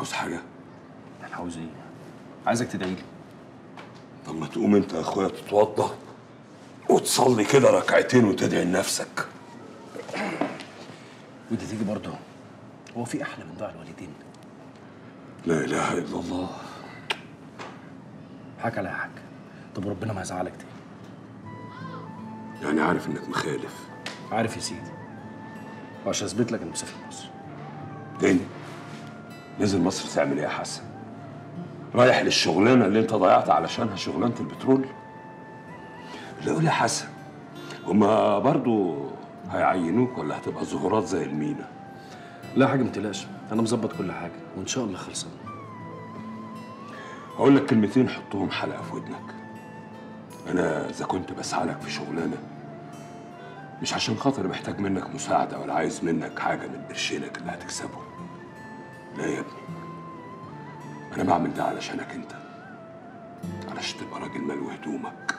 عاوز حاجه انا عاوز ايه عايزك تدعي لي طب ما تقوم انت يا اخويا تتوضى وتصلي كده ركعتين وتدعي لنفسك ودي تيجي برضه هو في احلى من دعاء الوالدين لا اله الا الله حاجه على حاجه طب ربنا ما يزعلك تاني يعني عارف انك مخالف عارف يا سيدي وعشان اثبت لك اني مسافر مصر تاني نزل مصر تعمل ايه يا حسن رايح للشغلانه اللي انت ضيعت علشانها شغلانه البترول لا قول يا حسن هما برضو هيعينوك ولا هتبقى ظهورات زي المينا لا حاجه ما تقلقش انا مظبط كل حاجه وان شاء الله خلصان هقول لك كلمتين حطهم حلقه في ودنك انا اذا كنت بسعى لك في شغلانه مش عشان خاطر محتاج منك مساعده ولا عايز منك حاجه من قرشينك اللي هتكسبهم لا يا ابني انا بعمل ده علشانك انت علشان تبقى راجل ملو هدومك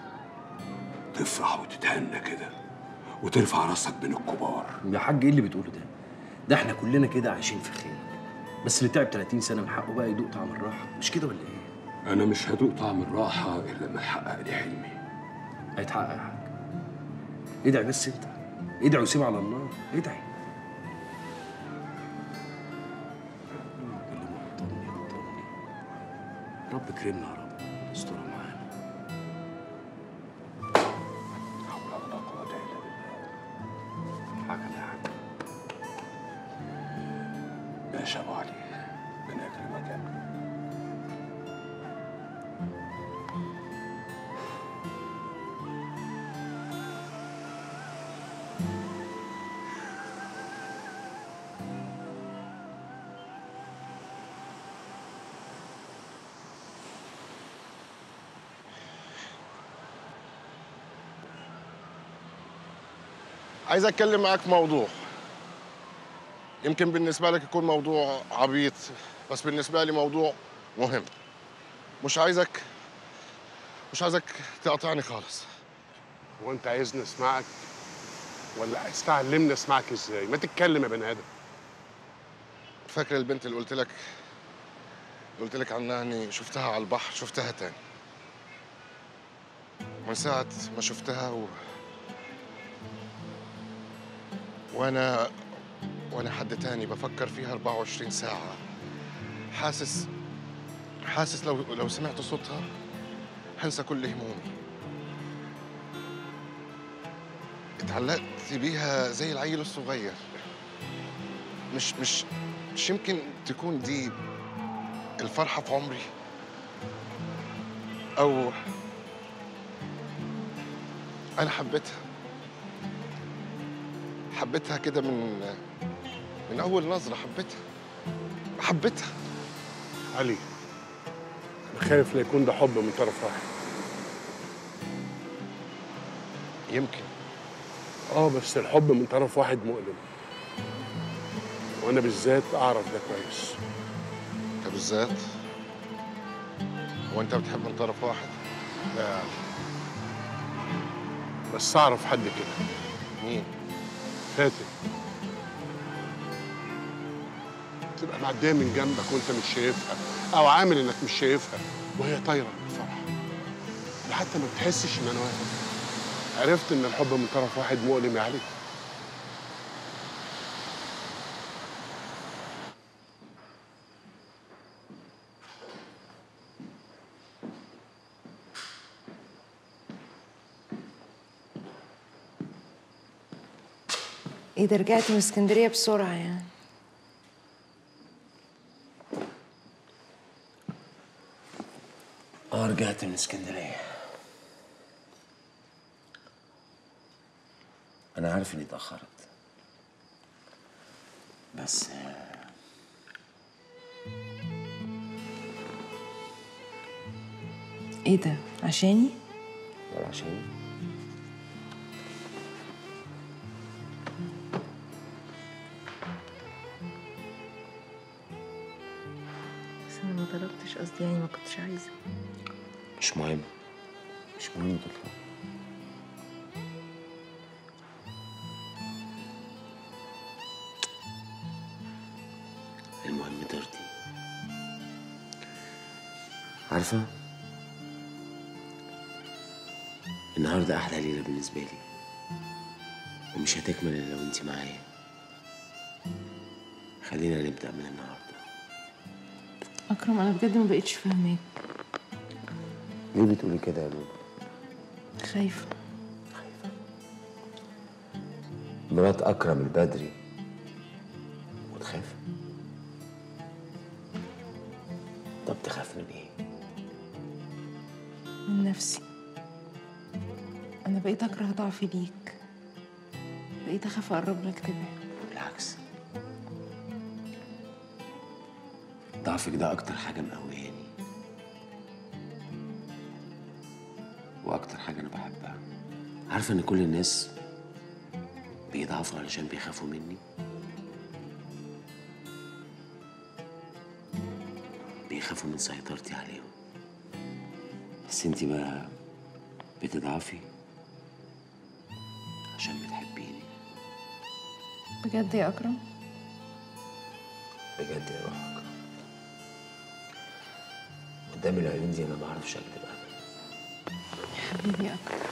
تفرح وتتهنى كده وترفع راسك بين الكبار يا حاج ايه اللي بتقوله ده ده احنا كلنا كده عايشين في خير بس اللي تعب 30 سنه من حقه بقى يدوق طعم الراحه مش كده ولا ايه انا مش هدوق طعم الراحه الا لما احقق لي حلمي هيتحقق يا حاج ادعي بس انت ادعي وسيب على الله ادعي كلمه وطمني وطمني رب كرمنا يا رب استرها معانا حول ولا قوه الا بالله حاجه يا حاج ماشي يا ابو علي ربنا يكرمك يا ابني عايز اتكلم معاك في موضوع يمكن بالنسبه لك يكون موضوع عبيط بس بالنسبه لي موضوع مهم مش عايزك مش عايزك تقاطعني خالص هو انت عايزني اسمعك ولا عايز تعلمني اسمعك ازاي ما تتكلم يا بني ادم فاكر البنت اللي قلت لك اللي قلت لك عنها اني شفتها على البحر شفتها تاني من ساعة ما شفتها و... وانا وانا حد تاني بفكر فيها 24 ساعة حاسس حاسس لو لو سمعت صوتها هنسى كل همومي اتعلقت بيها زي العيل الصغير مش مش مش يمكن تكون دي الفرحة في عمري أو أنا حبيتها حبيتها كده من من أول نظرة حبيتها حبيتها علي انا خايف لا يكون ده حب من طرف واحد يمكن اه بس الحب من طرف واحد مؤلم وانا بالذات اعرف ده كويس أنت بالذات وأنت بتحب من طرف واحد لا بس اعرف حد كده مين؟ فاتن تبقى معديه من جنبك وانت مش شايفها او عامل انك مش شايفها وهي طايره من الفرح ده حتى ما بتحسش ان انا واقف عرفت ان الحب من طرف واحد مؤلم يا علي ايه ده رجعت من اسكندريه بسرعه يعني اه رجعت من اسكندريه انا عارف اني اتاخرت بس آه، ايه ده عشاني ولا عشان بس انا ما طلبتش قصدي يعني ما كنتش عايزه مش مهم مش مهم تطلع المهم ترضي عارفة النهاردة أحلى ليلة بالنسبة لي ومش هتكمل إلا لو أنت معايا خلينا نبدأ من النهاردة أكرم أنا بجد ما بقتش فاهماك ليه بتقولي كده يا لولو؟ خايفة مرات أكرم البدري وتخاف؟ طب تخاف من إيه؟ من نفسي أنا بقيت أكره ضعفي ليك بقيت أخاف أقرب لك تبعد بالعكس ضعفك ده أكتر حاجة مقوياني وأكتر حاجة أنا بحبها عارفة إن كل الناس بيضعفوا علشان بيخافوا مني بيخافوا من سيطرتي عليهم بس انتي بقى بتضعفي عشان بتحبيني بجد يا أكرم بجد يا روح أكرم قدام العيون دي أنا ما أعرفش أكدب أبدا حبيبي يا أكرم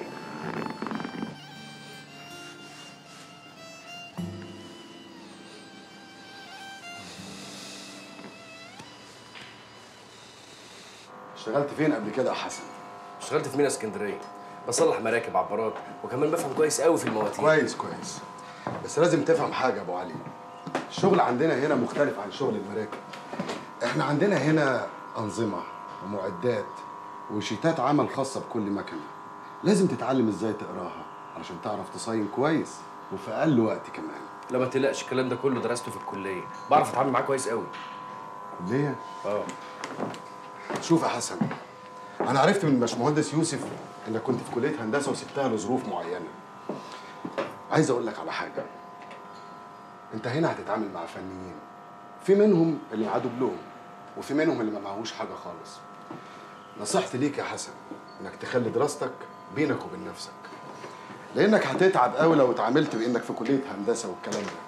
اشتغلت فين قبل كده يا حسن؟ اشتغلت في مينا اسكندريه بصلح مراكب عبارات وكمان بفهم كويس قوي في المواتير كويس كويس بس لازم تفهم حاجة يا أبو علي الشغل عندنا هنا مختلف عن شغل المراكب احنا عندنا هنا أنظمة ومعدات وشيتات عمل خاصة بكل مكنة لازم تتعلم ازاي تقراها علشان تعرف تصين كويس وفي أقل وقت كمان لا ما تقلقش الكلام ده كله درسته في الكليه بعرف اتعامل معاه كويس قوي ليه؟ اه شوف يا حسن انا عرفت من باشمهندس يوسف انك كنت في كليه هندسه وسبتها لظروف معينه عايز اقول لك على حاجه انت هنا هتتعامل مع فنيين في منهم اللي معاه دبلوم وفي منهم اللي ما معهوش حاجه خالص نصيحتي ليك يا حسن انك تخلي دراستك بينك وبين نفسك لانك هتتعب قوي لو اتعاملت بانك في كليه هندسه والكلام ده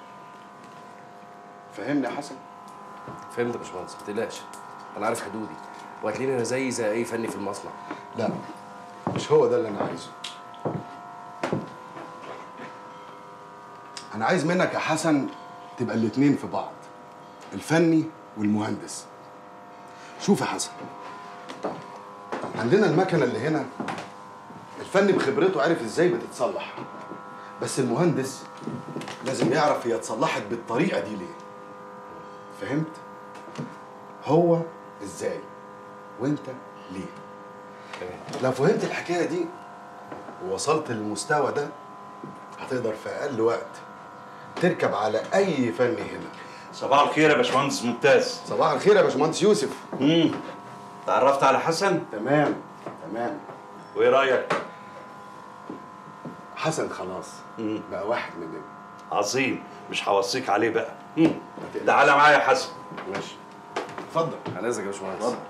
فهمني يا حسن فهمت يا باشمهندس ما تقلقش انا عارف حدودي وهتلاقيني انا زي زي اي فني في المصنع لا مش هو ده اللي انا عايزه انا عايز منك يا حسن تبقى الاتنين في بعض الفني والمهندس شوف يا حسن عندنا المكنه اللي هنا الفني بخبرته عارف ازاي بتتصلح بس المهندس لازم يعرف هي اتصلحت بالطريقه دي ليه فهمت هو ازاي وانت ليه لو فهمت الحكايه دي ووصلت للمستوى ده هتقدر في اقل وقت تركب على اي فني هنا صباح الخير يا باشمهندس ممتاز صباح الخير يا باشمهندس يوسف امم تعرفت على حسن تمام تمام وايه رايك حسن خلاص مم. بقى واحد مننا عظيم مش هوصيك عليه بقى مم. تعالى معايا يا حسن ماشي اتفضل على اذنك يا باشمهندس اتفضل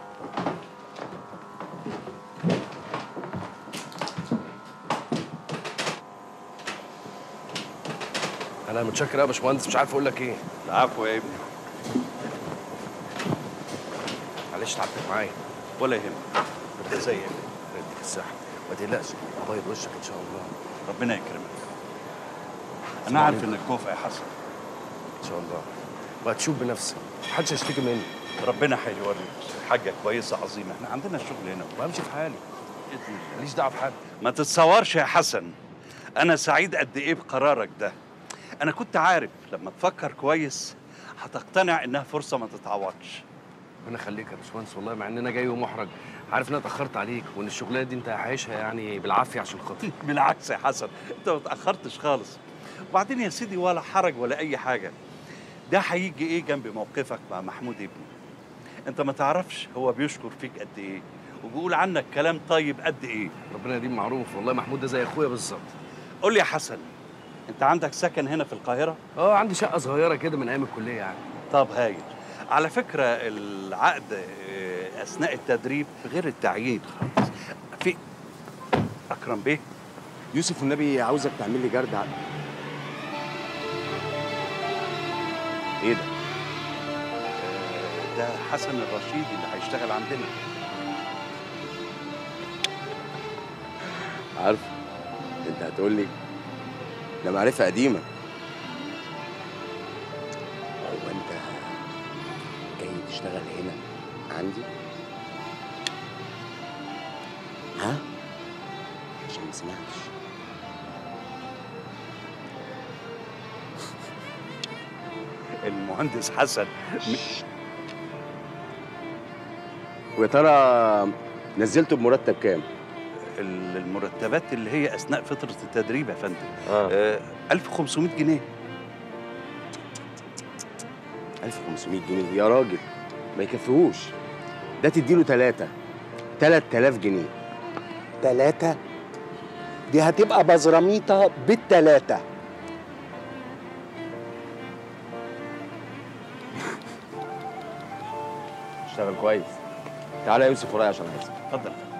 انا متشكر قوي يا باشمهندس مش عارف اقول لك ايه العفو يا ابني معلش تعبتك معايا ولا يهمك انت زي ابني يديك الصحه ما تقلقش ابيض وشك ان شاء الله ربنا يكرمك انا عارف انك كوفي يا حسن ان شاء الله وهتشوف بنفسك محدش هيشتكي مني ربنا هيوريك حاجه كويسه عظيمه احنا عندنا الشغل هنا وامشي في حالي بإذن الله. ماليش دعوه بحد ما تتصورش يا حسن انا سعيد قد ايه بقرارك ده انا كنت عارف لما تفكر كويس هتقتنع انها فرصه ما تتعوضش ربنا يخليك يا باشمهندس والله مع ان انا جاي ومحرج عارف ان انا اتاخرت عليك وان الشغلانه دي انت عايشها يعني بالعافيه عشان خاطري بالعكس يا حسن انت ما تاخرتش خالص وبعدين يا سيدي ولا حرج ولا اي حاجه ده هيجي ايه جنب موقفك مع محمود ابني انت ما تعرفش هو بيشكر فيك قد ايه وبيقول عنك كلام طيب قد ايه ربنا يديم معروف والله محمود ده زي اخويا بالظبط قول لي يا حسن انت عندك سكن هنا في القاهره اه عندي شقه صغيره كده من ايام الكليه يعني طب هايل على فكره العقد اه، اثناء التدريب غير التعيين خالص في اكرم بيه يوسف والنبي عاوزك تعمل لي جرد على ايه ده ده حسن الرشيد اللي هيشتغل عندنا عارف انت هتقول لي ده معرفه قديمه هو انت جاي تشتغل هنا عندي ها عشان ما سمعتش المهندس حسن ويا ترى نزلته بمرتب كام ال- المرتبات اللي هي اثناء فتره التدريب يا فندم اه آه 1500 جنيه 1500 جنيه يا راجل ما يكفيهوش ده تديله ثلاثة 3000 جنيه تلاتة دي هتبقى بزراميطة بالتلاتة اشتغل كويس تعالى يا يوسف ورايا عشان عايزك اتفضل